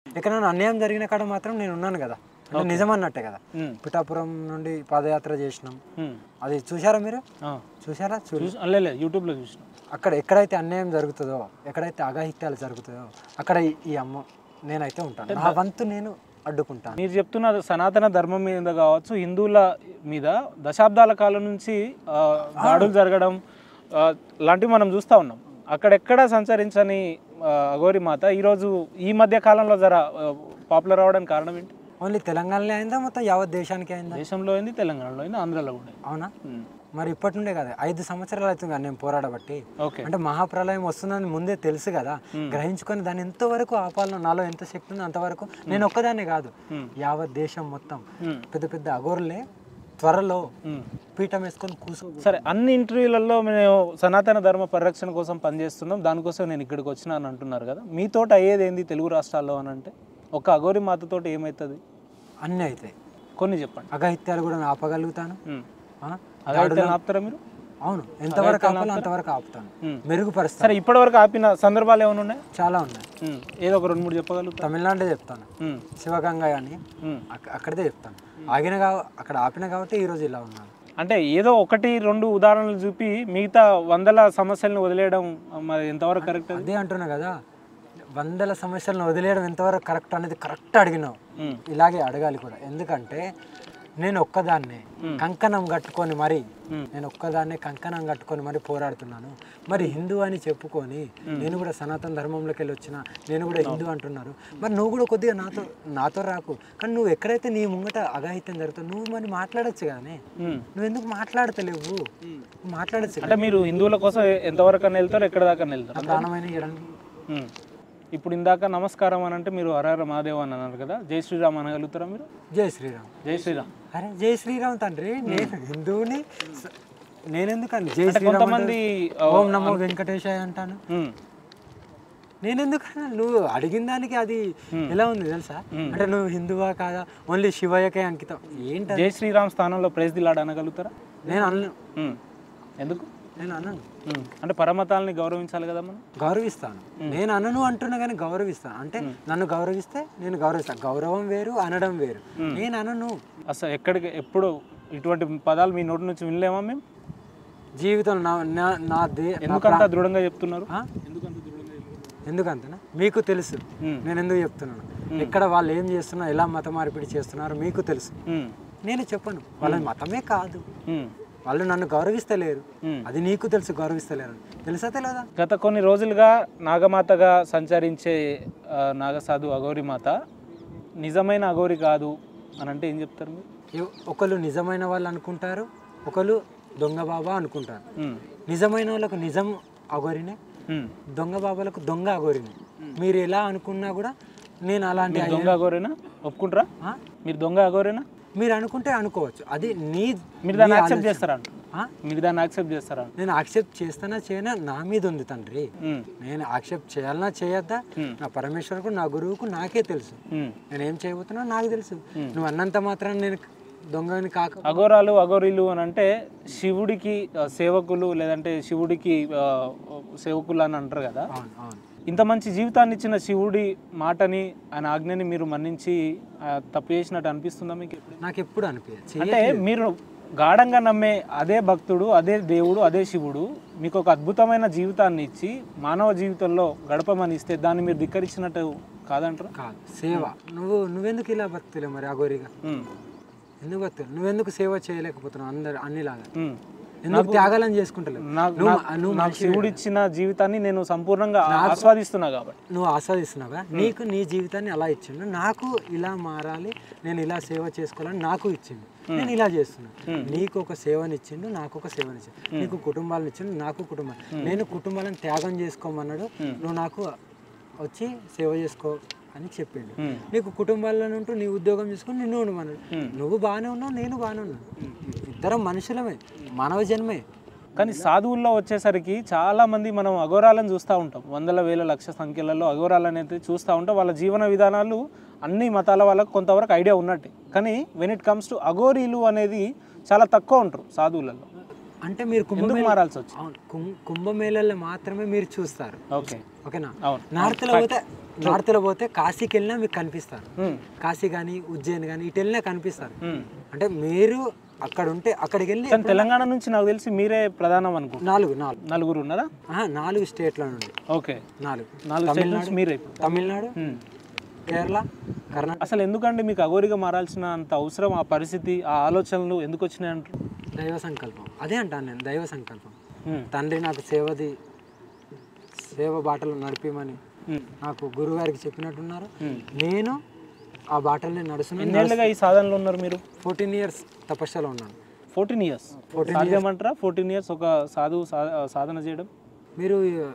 ఎక్కడైనా అన్యాయం జరిగిన కాడ మాత్రం నేను ఉన్నాను కదా అంటే నిజం అన్నట్టే కదా ఉమ్, పిఠాపురం నుండి పాదయాత్ర చేసినాం ఉమ్. అది చూసారా మీరు ఆ. చూసారా చూ చూసి లేదు యూట్యూబ్లో చూసిన అక్కడ ఎక్కడైతే అన్యాయం జరుగుతుందో ఎక్కడైతే అఘాయిత్యాలు జరుగుతుందో అక్కడ ఈ- ఈ అమ్మ నేనైతే ఉంటాను నా వంతు నేను అడ్డుకుంటాను మీరు చెప్తున్న సనాతన ధర్మం మీద కావచ్చు హిందువుల మీద దశాబ్దాల కాలం నుంచి ఆ, దాడులు జరగడం ఆ, లాంటివి మనం చూస్తూ ఉన్నాం అక్కడెక్కడ సంచరించని ఆ, అఘోరి మాత ఈరోజు ఈ మధ్య కాలంలో జర పాపులర్ అవడానికి కారణం ఏంటి ఓన్లీ తెలంగాణలో అయిందా మొత్తం యావత్ దేశానికి అయిందా దేశంలో అయింది తెలంగాణలో అయింది ఆంధ్రాలో కూడా అయింది. అవునా ఉమ్. మరి ఇప్పటి నుండే కదా ఐదు సంవత్సరాలు అవుతుంది కదా నేను పోరాడబట్టి ఓకే అంటే మహాప్రలయం వస్తుందని ముందే తెలుసు కదా గ్రహించుకొని దాన్ని ఎంతవరకు ఆపాలనో నాలో ఎంత శక్తి ఉందో అంతవరకు నేను ఒక్కదాన్నే కాదు Hmm. యావత్ దేశం మొత్తం ఉమ్. పెద్ద పెద్ద అగోర్లే త్వరలో ఉమ్. పీఠం వేసుకొని కూర్చో సరే అన్ని ఇంటర్వ్యూలలో మేము సనాతన ధర్మ పరిరక్షణ కోసం పనిచేస్తున్నాం దానికోసం నేను ఇక్కడికి వచ్చినా అని అంటున్నారు కదా మీతోటి అయ్యేది ఏంది తెలుగు రాష్ట్రాల్లో అని అంటే ఒక అఘోరి మాతతోటి ఏమవుతుంది అన్నీ అవుతాయి కొన్ని చెప్పండి అఘాయిత్యాలు కూడా నేను ఆపగలుగుతాను ఉమ్. ఆ? అదైతే ఆపుతారా మీరు అవును ఎంతవరకు ఆపాలో అంతవరకు ఆపుతాను ఉమ్. మెరుగుపరుస్తాను సరే ఇప్పటివరకు ఆపిన సందర్భాలు ఏమైనా ఉన్నాయి చాలా ఉన్నాయి ఉమ్. ఏదో ఒక రెండు మూడు చెప్పగలుగుతా తమిళనాడే చెప్తాను ఉమ్. శివగంగ అని ఉమ్. అక్క- అక్కడిదే చెప్తాను ఆగిన కా అక్కడ ఆపిన కాబట్టి ఈరోజు ఇలా ఉన్నాను అంటే ఏదో ఒకటి రెండు ఉదాహరణలు చూపి మిగతా వందల సమస్యలను వదిలేయడం మరి ఎంతవరకు కరెక్ట్ అది అదే అంటున్నా కదా వందల సమస్యలను వదిలేయడం ఎంతవరకు కరెక్ట్ అనేది కరెక్ట్ అడిగినావు ఉమ్. ఇలాగే అడగాలి కూడా ఎందుకంటే నేను ఒక్కదాన్నే కంకణం కట్టుకొని మరి మ్. నేను ఒక్కదాన్నే కంకణం కట్టుకొని మరి పోరాడుతున్నాను మరి హిందూ అని చెప్పుకొని నేను కూడా సనాతన ధర్మంలోకి వెళ్ళి వచ్చిన నేను కూడా హిందూ అంటున్నారు మరి నువ్వు కూడా కొద్దిగా నాతో నాతో రాకు కానీ నువ్వు ఎక్కడైతే నీ ముంగట అఘాయిత్యం జరుగుతుందో నువ్వు మరి మాట్లాడొచ్చు కానీ ఉమ్. నువ్వు ఎందుకు మాట్లాడతలేవు నువ్వు మాట్లాడచ్చు కదా అంటే మీరు హిందువుల కోసం ఎంతవరకు అని వెళ్తారు ఎక్కడ దాకా అని వెళ్తారు ప్రాణమైన ఇవ్వడానికి ఉమ్. ఇప్పుడు ఇందాక నమస్కారం అని అంటే మీరు హరహర మహాదేవ్ అని అన్నారు కదా జై శ్రీరామ్ అనగలుగుతారా మీరు జై శ్రీరామ్ జై శ్రీరామ్ అరే జై శ్రీరామ్ తండ్రి నేను హిందువుని స- నేనెందుకండి జై అంటే శ్రీరామ్ కొంతమంది అంటే ఓం నమో వెంకటేశాయ అంటాను ఉమ్. నేనెందుకు నువ్వు అడిగిన దానికి అది ఎలా ఉంది తెలుసా అంటే నువ్వు హిందువా కాదా ఓన్లీ శివయ్యకే అంకితం ఏంటి జై శ్రీరామ్ స్థానంలో ప్రైజ్ దిలాడ్ అనగలుగుతారా నేను అన్ను ఉమ్. ఎందుకు నేను అన్నాను ఉమ్. అంటే పరమతాలని గౌరవించాలి కదా మనం గౌరవిస్తాను నేను అనను అంటున్నా కానీ గౌరవిస్తాను అంటే నన్ను గౌరవిస్తే నేను గౌరవిస్తాను గౌరవం వేరు అనడం వేరు నేను అనను అసలు ఎక్కడికి ఎప్పుడు ఇటువంటి పదాలు మీ నోటి నుంచి వినలేమా మేము జీవితం నా నా- నా దే నా ఎందుకంత దృఢంగా చెప్తున్నారు ఆ? ఎందుకంత దృఢంగా చెప్తున్నారు? ఎందుకంతనా మీకు తెలుసు ఉమ్. నేను ఎందుకు చెప్తున్నాను ఎక్కడ వాళ్ళు ఏం చేస్తున్నారు ఎలా మత మార్పిడి చేస్తున్నారు మీకు తెలుసు ఉమ్. నేను చెప్పను వాళ్ళ మతమే కాదు ఉమ్. వాళ్ళు నన్ను గౌరవిస్తలేరు ఉమ్. అది నీకు తెలుసు గౌరవిస్తలేరు అని. తెలుసా తెలియదా గత కొన్ని రోజులుగా నాగమాతగా సంచరించే ఆ, నాగసాధు అఘోరి మాత నిజమైన అఘోరి కాదు అని అంటే ఏం చెప్తారు మీరు ఎవ- ఒకళ్ళు నిజమైన వాళ్ళు అనుకుంటారు ఒకళ్ళు దొంగ బాబా అనుకుంటారు ఉమ్. నిజమైన వాళ్ళకు నిజం అగోరినే ఉమ్. దొంగ బాబాలకు దొంగ అగోరినే మీరు ఎలా అనుకున్నా కూడా నేను అలాంటి మీరు దొంగ అఘోరేనా ఒప్పుకుంటారా ఆ? మీరు దొంగ అఘోరేనా మీరు అనుకుంటే అనుకోవచ్చు అది నీ మీరు దాన్ని నీ యాక్సెప్ట్ ఆలోచన. చేస్తారా అంట ఆ? మీరు దాన్ని యాక్సెప్ట్ చేస్తారా అంట నేను యాక్సెప్ట్ చేస్తానా చేయనా నా మీద ఉంది తండ్రి ఉమ్. నేను యాక్సెప్ట్ చేయాలన్నా చేయొద్దా Hmm. నా పరమేశ్వరకు నా గురువుకు నాకే తెలుసు ఉమ్. నేను ఏం చేయబోతున్నా నాకు తెలుసు నువ్వు అన్నంత మాత్రం నేను దొంగని కాక అఘోరాలు అఘోరీలు అని అంటే శివుడికి ఆ, సేవకులు లేదంటే శివుడికి ఆ, సేవకులు అని అంటారు కదా అవును అవును ఇంత మంచి జీవితాన్ని ఇచ్చిన శివుడి మాటని ఆయన ఆజ్ఞని మీరు మన్నించి ఆ, తప్పు చేసినట్టు అనిపిస్తుందా మీకు ఎప్పుడు? నాకు ఎప్పుడు అనిపించదు అంటే మీరు గాఢంగా నమ్మే అదే భక్తుడు అదే దేవుడు అదే శివుడు మీకు ఒక అద్భుతమైన జీవితాన్ని ఇచ్చి మానవ జీవితంలో గడపమని ఇస్తే దాన్ని మీరు ధిక్కరించినట్టు కాదంటారు కాదు సేవ నువ్వు నువ్వెందుకు ఇలా బతుకులే మరి అగోరిగా ఉమ్, ఎందుకు బతుకులు నువ్వెందుకు సేవ చేయలేకపోతున్నావు అందరు అన్నిలాగా ఉమ్. ఎందుకు త్యాగాలను చేసుకుంటలేవు నాకు నువ్వు నాకు- నువ్వు నాకు శివుడు ఇచ్చిన జీవితాన్ని నేను సంపూర్ణంగా ఆస్వాదిస్తున్నా కాబట్టి నువ్వు ఆస్వాదిస్తున్నావా నీకు నీ జీవితాన్ని అలా ఇచ్చిండు నాకు ఇలా మారాలి నేను ఇలా సేవ చేసుకోవాలని నాకు ఇచ్చిండు నేను ఇలా చేస్తున్నా నీకు ఒక సేవని ఇచ్చిండు నాకు ఒక సేవని ఇచ్చిండు నీకు కుటుంబాలను ఇచ్చిండు నాకు కుటుంబాలు నేను కుటుంబాలను త్యాగం చేసుకోమన్నాడు నువ్వు నాకు వచ్చి సేవ చేసుకో అని చెప్పిండు Hmm. నీకు కుటుంబాలను ఉంటూ నీ ఉద్యోగం చేసుకుని నిన్ను ఉండమన్నాడు నువ్వు బాగానే ఉన్నావు నేను బాగానే ఉన్నాను ఇద్దరం మనుషులమే మానవ జన్మే కానీ సాధువుల్లో వచ్చేసరికి చాలా మంది మనం అఘోరాలను చూస్తూ ఉంటాం వందల వేల లక్ష సంఖ్యలలో అఘోరాలను అయితే చూస్తూ ఉంటాం వాళ్ళ జీవన విధానాలు అన్ని మతాల వాళ్ళకు కొంతవరకు ఐడియా ఉన్నట్టే కానీ వెన్ ఇట్ కమ్స్ టు అఘోరీలు అనేది చాలా తక్కువ ఉంటారు సాధువులలో అంటే మీరు ఎందుకు కుంభమేళ మారాల్సి వచ్చింది అవును కుం- కుంభమేళల్లో మాత్రమే మీరు చూస్తారు ఓకే ఓకేనా అవును నార్త్లో పోతే నార్త్లో పోతే కాశీకి వెళ్ళినా మీకు కనిపిస్తారు ఉమ్, కాశీ కానీ ఉజ్జయిన్ కానీ ఇటు వెళ్ళినా కనిపిస్తారు ఉమ్. అంటే మీరు అక్కడ ఉంటే అక్కడికి వెళ్ళి కానీ తెలంగాణ నుంచి నాకు తెలిసి మీరే ప్రధానం అనుకుంటా నాలుగు నాలుగు నలుగురు ఉన్నారా ఆహా, నాలుగు స్టేట్ల నుండి ఓకే నాలుగు నాలుగు స్టేట్ నుంచి మీరే ఇప్పుడు తమిళనాడు ఉమ్. కేరళ కర్ణాటక అసలు ఎందుకండి మీకు అఘోరిగా మారాల్సిన అంత అవసరం ఆ పరిస్థితి ఆ ఆలోచనలు ఎందుకు వచ్చినాయి అంటారు దైవ సంకల్పం అదే అంటాను నేను దైవ సంకల్పం ఉమ్, తండ్రి నాకు సేవది సేవ బాటలు నడిపిమని ఉమ్, నాకు గురుగారికి చెప్పినట్టున్నారు ఉమ్. నేను ఆ బాటల్ని నడుస్తున్నాను ఎన్నేళ్ళుగా ఈ సాధనలో ఉన్నారు మీరు ఫోర్టీన్ ఇయర్స్ తపస్సులో ఉన్నాను ఫోర్టీన్ ఇయర్స్ సాధ్యమంటారా ఫోర్టీన్ ఇయర్స్ ఒక సాధువు సా- సాధన చేయడం మీరు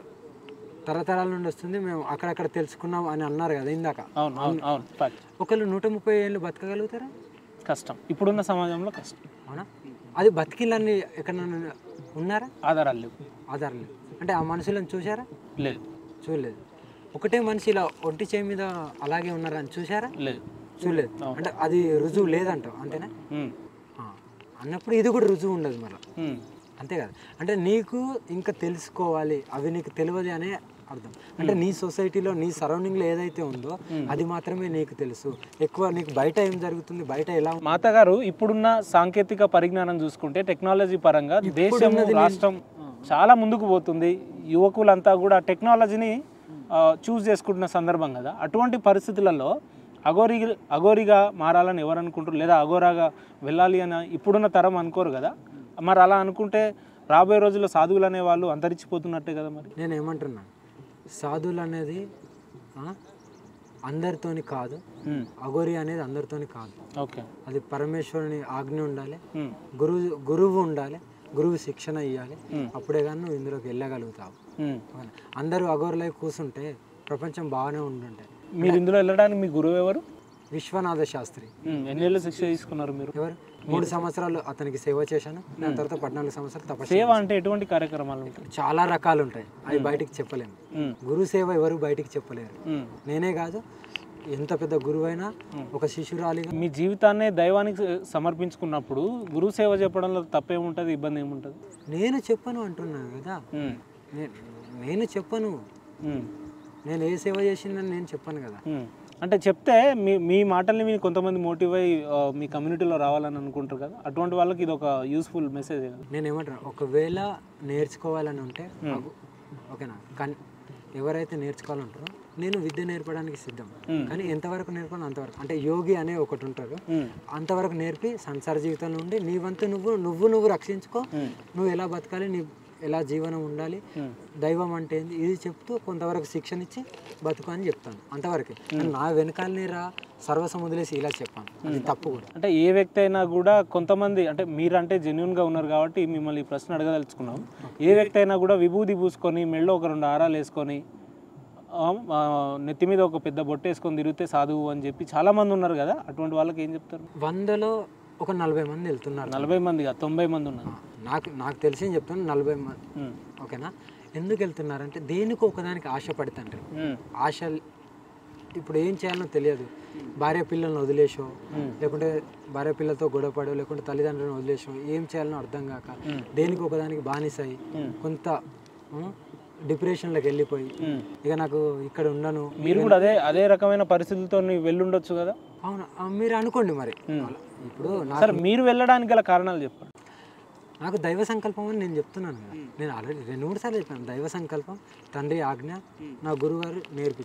తరతరాల నుండి వస్తుంది మేము అక్కడక్కడ తెలుసుకున్నాం అని అన్నారు కదా ఇందాక అవును అవును అవును ఫ్యాక్ట్ ఒకళ్ళు నూట ముప్పై ఏళ్ళు బతకగలుగుతారా కష్టం ఇప్పుడున్న సమాజంలో కష్టం అవునా అది బతికిళ్ళని ఎక్కడన్నా ఉన్నారా ఆధారాలు లేవు ఆధారం లేదు అంటే ఆ మనుషులను చూసారా లేదు చూడలేదు ఒకటే మనిషి ఇలా ఒంటి చేయి మీద అలాగే ఉన్నారని చూసారా లేదు చూడలేదు అంటే అది రుజువు లేదంటావు అంతేనా ఉమ్, ఆ. అన్నప్పుడు ఇది కూడా రుజువు ఉండదు మళ్ళీ ఉమ్, అంతే కదా అంటే నీకు ఇంకా తెలుసుకోవాలి అవి నీకు తెలియదు అనే అర్థం అంటే నీ సొసైటీలో నీ సరౌండింగ్లో ఏదైతే ఉందో అది మాత్రమే నీకు తెలుసు ఎక్కువ నీకు బయట ఏం జరుగుతుంది బయట ఎలా ఉంది మాత గారు ఇప్పుడున్న సాంకేతిక పరిజ్ఞానం చూసుకుంటే టెక్నాలజీ పరంగా దేశం రాష్ట్రం చాలా ముందుకు పోతుంది యువకులంతా కూడా టెక్నాలజీని చూస్ చేసుకుంటున్న సందర్భం కదా అటువంటి పరిస్థితులలో అఘోరి అఘోరిగా మారాలని ఎవరు అనుకుంటారు లేదా అఘోరాగా వెళ్ళాలి అని ఇప్పుడున్న తరం అనుకోరు కదా మరి అలా అనుకుంటే రాబోయే రోజుల్లో సాధువులు అనే వాళ్ళు అంతరించిపోతున్నట్టే కదా మరి నేను ఏమంటున్నాను సాధువులు అనేది ఆ, అందరితోని కాదు ఉమ్, అఘోరి అనేది అందరితోని కాదు ఓకే అది పరమేశ్వరుని ఆజ్ఞ ఉండాలి ఉమ్, గురువు గురువు ఉండాలి గురువు శిక్షణ ఇవ్వాలి Hmm. అప్పుడే కానీ నువ్వు ఇందులోకి వెళ్ళగలుగుతావు ఉమ్. అవునా? అందరూ అఘోరులై కూర్చుంటే ప్రపంచం బాగానే ఉండుంటాయి మీరు ఇందులో వెళ్ళడానికి మీ గురువు ఎవరు విశ్వనాథ శాస్త్రి ఉమ్, ఎన్నేళ్ళు శిక్ష తీసుకున్నారు మీరు ఎవరు మూడు సంవత్సరాలు అతనికి సేవ చేశాను దాని తర్వాత పద్నాలుగు సంవత్సరాలు తపస్సు సేవ అంటే ఎటువంటి కార్యక్రమాలు ఉంటాయి చాలా రకాలు ఉంటాయి అవి బయటికి చెప్పలేము ఉమ్, గురు సేవ ఎవరు బయటికి చెప్పలేరు ఉమ్. నేనే కాదు ఎంత పెద్ద గురువైనా ఒక శిశురాలిగా మీ జీవితాన్నే దైవానికి సమర్పించుకున్నప్పుడు గురువు సేవ చెప్పడంలో తప్పేముంటుంది ఇబ్బంది ఏముంటుంది నేను చెప్పను అంటున్నాను కదా ఉమ్, నే- నేను చెప్పను ఉమ్, నేను ఏ సేవ చేసిందని నేను చెప్పను కదా ఉమ్. అంటే చెప్తే మీ మీ మాటల్ని మీరు కొంతమంది మోటివ్ అయ్యి ఆ, మీ కమ్యూనిటీలో రావాలని అనుకుంటారు కదా అటువంటి వాళ్ళకి ఇది ఒక యూస్ఫుల్ మెసేజ్ కదా నేను ఏమంటాను ఒకవేళ నేర్చుకోవాలని ఉంటే నాకు ఓకేనా కానీ ఎవరైతే నేర్చుకోవాలంటారో నేను విద్య నేర్పడానికి సిద్ధం మ్మ్. కానీ ఎంతవరకు నేర్పాలో అంతవరకు అంటే యోగి అనే ఒకటి ఉంటారు ఉమ్, అంతవరకు నేర్పి సంసార జీవితంలో ఉండి నీ వంతు నువ్వు నువ్వు నువ్వు రక్షించుకో ఉమ్, నువ్వు ఎలా బతకాలి నీ ఎలా జీవనం ఉండాలి ఉమ్. దైవం అంటే ఏంది ఇది చెప్తూ కొంతవరకు శిక్షణ ఇచ్చి బతుకు అని చెప్తాను అంతవరకే నా వెనకాలనే రా సర్వసం వదిలేసి ఇలా చెప్పాను అది తప్పు కూడా అంటే ఏ వ్యక్తి అయినా కూడా కొంతమంది అంటే మీరంటే జెన్యున్గా ఉన్నారు కాబట్టి మిమ్మల్ని ఈ ప్రశ్న అడగదలుచుకున్నాం ఏ వ్యక్తి అయినా కూడా విభూది పూసుకొని మెళ్ళో ఒక రెండు ఆరాలు వేసుకొని ఆ, ఆ, నెత్తి మీద ఒక పెద్ద బొట్టు వేసుకొని తిరిగితే సాధువు అని చెప్పి చాలా మంది ఉన్నారు కదా అటువంటి వాళ్ళకి ఏం చెప్తారు వందలో ఒక నలభై మంది వెళ్తున్నారు నలభై మంది కాదు తొంభై మంది ఉన్నారు నాకు నాకు తెలిసి నేను చెప్తాను నలభై మంది ఉమ్, ఓకేనా ఎందుకు వెళ్తున్నారంటే దేనికి ఒకదానికి ఆశ పడుతుంటారు ఉమ్, ఆశ ఇప్పుడు ఏం చేయాలో తెలియదు భార్య పిల్లల్ని వదిలేసో Hmm. లేకుంటే భార్య పిల్లలతో గొడవపడో లేకుంటే తల్లిదండ్రులను వదిలేసో ఏం చేయాలనో అర్థం కాక Hmm. దేనికి ఒకదానికి బానిసాయి Hmm. కొంత ఉం, డిప్రెషన్లోకి వెళ్ళిపోయి ఉమ్. ఇక నాకు ఇక్కడ ఉండను మీరు కూడా అదే అదే రకమైన పరిస్థితులతో వెళ్ళుండొచ్చు కదా అవును ఆ, మీరు అనుకోండి మరి ఇప్పుడు నా సరే మీరు వెళ్ళడానికి గల కారణాలు చెప్పండి నాకు దైవ సంకల్పం అని నేను చెప్తున్నాను కదా నేను ఆల్రెడీ రెండు మూడు సార్లు చెప్పాను దైవ సంకల్పం తండ్రి ఆజ్ఞ నా గురుగారు నేర్పించారు